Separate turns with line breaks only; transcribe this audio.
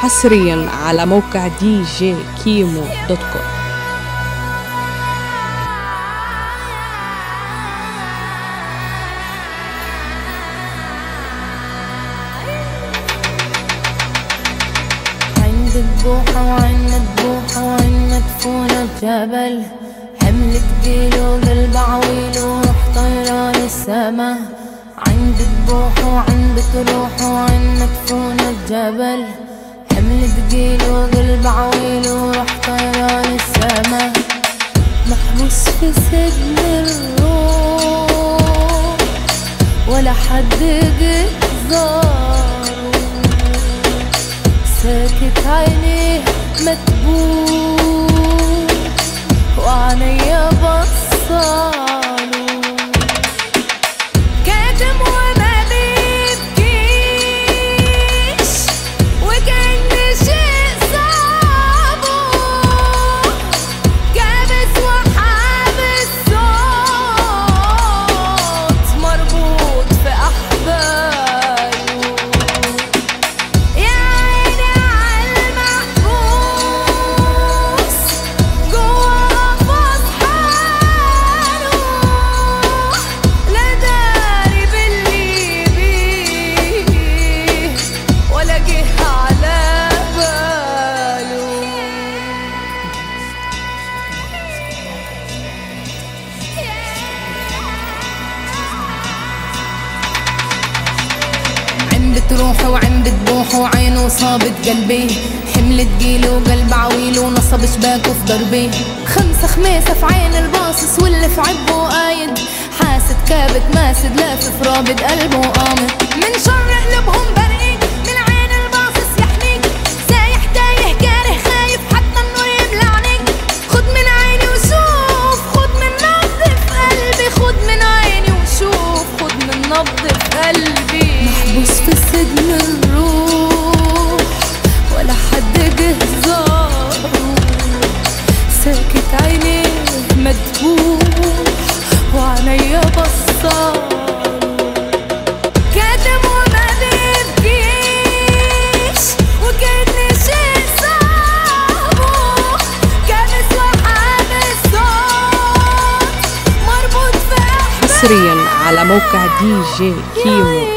حصريا على موقع دي جي كيمو دوت كوم
عند البوحة وعنا البوحة وعنا مدفونة بجبل حمل تقيل وقلب عويل وروح طيران السما عند البوحة وعند تروح وعنا مدفونة بجبل حمل تقيل وقلب عويل وروح طيران السما محبوس في سجن الروح ولا حد قد زاره ساكت عينيه مكبوت وعينيا بصاله كاتم وما بيبكيش وكأن شيء صابه كابس وحابس صوت مربوط في أحباله يا عيني عالمحبوس جوا قفص حاله لا داري باللي بيه ولا جه على باله عم بتروح وعم بتبوح وعينه صابت قلبي حمل تقيل وقلب عويل ونصب شباكه في ضربي خمسة خميسة في عين الباصص واللي في عبه قايد حاسد كابت ماسد لافف رابط قلبه قامت من شر قلبهم برقيك من عين الباصص يحميك سايح تايه كاره خايف حتى النور يبلع عينيك خد من عيني وشوف خد من نبض في قلبي خد من عيني وشوف خد من نبض في قلبي محبوس في سجن الروح ولا حد جه زاره ساكت عينيه مدبوح وعينيا بصاله كاتم وما بيبكيش وكأن شيء صابه كابس وحابس صوت مربوط في أحباله
حصريا على موقع دي جي كيمو